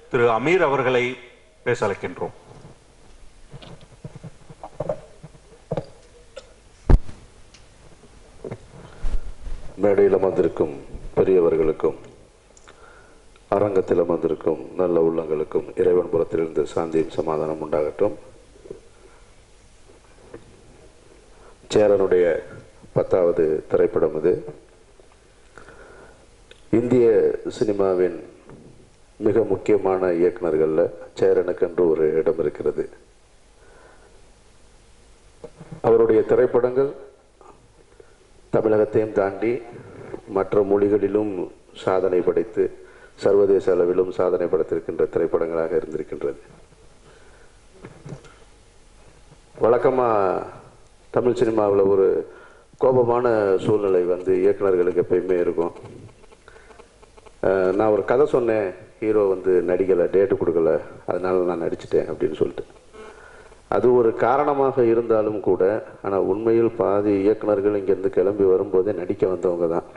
திரு அமீர் அவர்களை பேச அழைக்கின்றோம் மேடையில் அமர்ந்திருக்கும் பெரியவர்களுக்கும் அரங்கத்தில் அமர்ந்திருக்கும் நல்ல உள்ளங்களுக்கும் இறைவன் புறத்திலிருந்து சாந்தியும் சமாதானம் உண்டாகட்டும் சேரனுடைய பத்தாவது திரைப்படம் இது இந்திய சினிமாவின் மிக முக்கியமான இயக்குனர்களில் சேரனுக்கென்று ஒரு இடம் இருக்கிறது அவருடைய திரைப்படங்கள் தமிழகத்தையும் தாண்டி மற்ற மொழிகளிலும் சாதனை படைத்து சர்வதேச அளவிலும் சாதனை படைத்திருக்கின்ற திரைப்படங்களாக இருந்திருக்கின்றது வழக்கமாக தமிழ் சினிமாவில் ஒரு கோபமான சூழ்நிலை வந்து இயக்குனர்களுக்கு எப்பயுமே இருக்கும் அஹ் நான் ஒரு கதை சொன்னேன் ஹீரோ வந்து நடிக்கலை டேட்டு கொடுக்கல அதனால நான் நடிச்சிட்டேன் அப்படின்னு சொல்லிட்டு அது ஒரு காரணமாக இருந்தாலும் கூட ஆனால் உண்மையில் பாதி இயக்குனர்கள் இங்கேருந்து கிளம்பி வரும்போதே நடிக்க வந்தவங்க தான்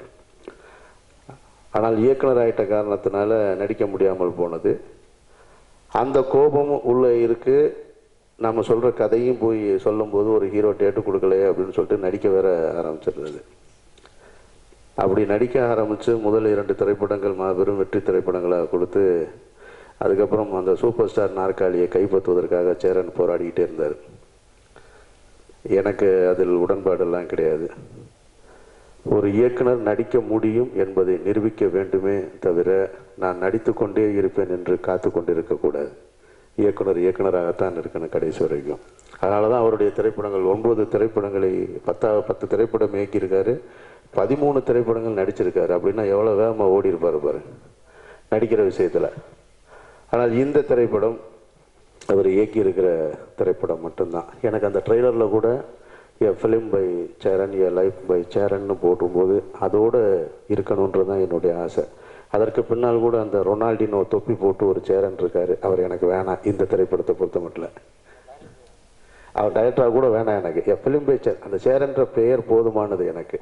ஆனால் இயக்குனர் ஆயிட்ட காரணத்தினால நடிக்க முடியாமல் போனது அந்த கோபம் உள்ளே இருக்கு நம்ம சொல்கிற கதையும் போய் சொல்லும்போது ஒரு ஹீரோ டேட்டு கொடுக்கலையே அப்படின்னு சொல்லிட்டு நடிக்க வேற ஆரம்பிச்சிருந்தது அப்படி நடிக்க ஆரம்பித்து முதல் இரண்டு திரைப்படங்கள் மாபெரும் வெற்றி திரைப்படங்களாக கொடுத்து அதுக்கப்புறம் அந்த சூப்பர் ஸ்டார் நாற்காலியை கைப்பற்றுவதற்காக சேரன் போராடிக்கிட்டே இருந்தார் எனக்கு அதில் உடன்பாடெல்லாம் கிடையாது ஒரு இயக்குனர் நடிக்க முடியும் என்பதை நிரூபிக்க வேண்டுமே தவிர நான் நடித்து கொண்டே இருப்பேன் என்று காத்து கொண்டிருக்கக்கூடாது இயக்குனர் இயக்குனராகத்தான் இருக்கணும் கடைசி வரைக்கும் அதனால தான் அவருடைய திரைப்படங்கள் ஒன்பது திரைப்படங்களை பத்தா பத்து திரைப்படம் இயக்கியிருக்காரு பதிமூணு திரைப்படங்கள் நடிச்சிருக்காரு அப்படின்னா எவ்வளோ வேகமாக ஓடி இருப்பார் பாரு நடிக்கிற விஷயத்தில் ஆனால் இந்த திரைப்படம் அவர் இயக்கியிருக்கிற திரைப்படம் மட்டும்தான் எனக்கு அந்த ட்ரெய்லரில் கூட a film by Cheran a life by சேரன்னு போடும்போது அதோடு இருக்கணுன்றது தான் என்னுடைய ஆசை அதற்கு பின்னால் கூட அந்த ரொனால்டினோ தொப்பி போட்டு ஒரு சேரன் இருக்காரு அவர் எனக்கு வேணாம் இந்த திரைப்படத்தை பொறுத்த மட்டும் அவர் டைரக்டராக கூட வேணாம் எனக்கு எ ஃபிலிம் பை சேர் அந்த சேரன்ற பெயர் போதுமானது எனக்கு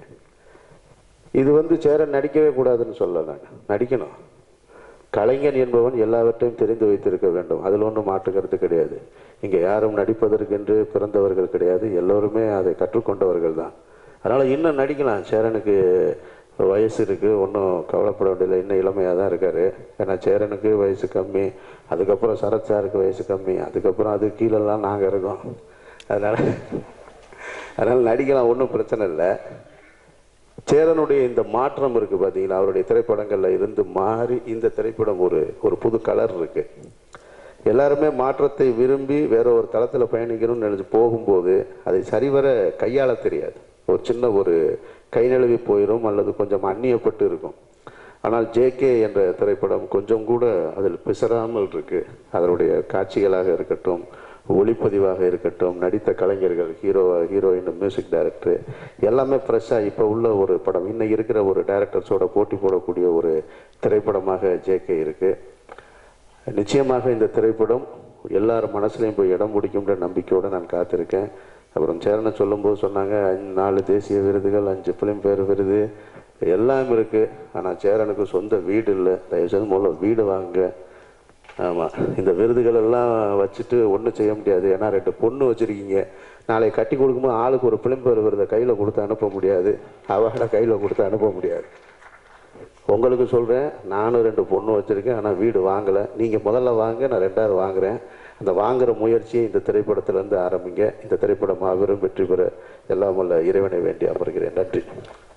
இது வந்து சேரன் நடிக்கவே கூடாதுன்னு சொல்ல நான் நடிக்கணும் கலைஞன் என்பவன் எல்லாவற்றையும் தெரிந்து வைத்திருக்க வேண்டும் அதில் ஒன்றும் மாற்று கருத்து கிடையாது இங்கே யாரும் நடிப்பதற்கென்று பிறந்தவர்கள் கிடையாது எல்லோருமே அதை கற்றுக்கொண்டவர்கள் தான் அதனால் இன்னும் நடிக்கலாம் சேரனுக்கு வயசு இருக்குது ஒன்றும் கவலைப்பட வேண்டியதில்லை இன்னும் இளமையாக தான் இருக்கார் ஏன்னா சேரனுக்கு வயசு கம்மி அதுக்கப்புறம் சரத் சாருக்கு வயசு கம்மி அதுக்கப்புறம் அது கீழெல்லாம் நாங்கள் இருக்கோம் அதனால் அதனால் நடிக்கலாம் ஒன்றும் பிரச்சனை இல்லை சேரனுடைய இந்த மாற்றம் இருக்கு பார்த்தீங்களா அவருடைய திரைப்படங்கள்ல இருந்து மாறி இந்த திரைப்படம் ஒரு ஒரு புது கலர் இருக்கு எல்லாருமே மாற்றத்தை விரும்பி வேற ஒரு தளத்தில் பயணிக்கணும்னு நினைச்சு போகும்போது அதை சரிவர கையாள தெரியாது ஒரு சின்ன ஒரு கை நழுவி போயிடும் அல்லது கொஞ்சம் அந்நியப்பட்டு இருக்கும் ஆனால் ஜேகே என்ற திரைப்படம் கொஞ்சம் கூட அதில் பிசறாமல் இருக்கு அதனுடைய காட்சிகளாக இருக்கட்டும் ஒளிப்பதிவாக இருக்கட்டும் நடித்த கலைஞர்கள் ஹீரோ ஹீரோயின் மியூசிக் டைரக்டர் எல்லாமே ஃப்ரெஷ்ஷாக இப்போ உள்ள ஒரு படம் இன்னைக்கு இருக்கிற ஒரு டைரக்டர்ஸோட போட்டி போடக்கூடிய ஒரு திரைப்படமாக ஜேகே இருக்கு நிச்சயமாக இந்த திரைப்படம் எல்லார் மனசுலையும் போய் இடம் பிடிக்கும்ன்ற நம்பிக்கையோடு நான் காத்திருக்கேன் அப்புறம் சேரனை சொல்லும்போது சொன்னாங்க அஞ்சு- நாலு தேசிய விருதுகள் அஞ்சு ஃபிலிம் பேர் விருது எல்லாம் இருக்குது ஆனால் சேரனுக்கு சொந்த வீடு இல்லை தயவுசெய்து முதல்ல வீடு வாங்க ஆமாம் இந்த விருதுகள் எல்லாம் வச்சுட்டு ஒன்றும் செய்ய முடியாது ஏன்னா ரெண்டு பொண்ணு வச்சுருக்கீங்க நாளை கட்டி கொடுக்கும்போது ஆளுக்கு ஒரு ஃபிலிம் பேர் விருதை கையில் கொடுத்து அனுப்ப முடியாது அவார்டை கையில் கொடுத்து அனுப்ப முடியாது உங்களுக்கு சொல்கிறேன் நானும் ரெண்டு பொண்ணு வச்சுருக்கேன் ஆனால் வீடு வாங்கலை நீங்கள் முதல்ல வாங்க நான் ரெண்டாவது வாங்குறேன் அந்த வாங்குற முயற்சியை இந்த திரைப்படத்திலேருந்து ஆரம்பிங்க இந்த திரைப்படம் மாபெரும் வெற்றி பெற எல்லாம் வல்ல இறைவனை வேண்டி அமர்கிறேன் நன்றி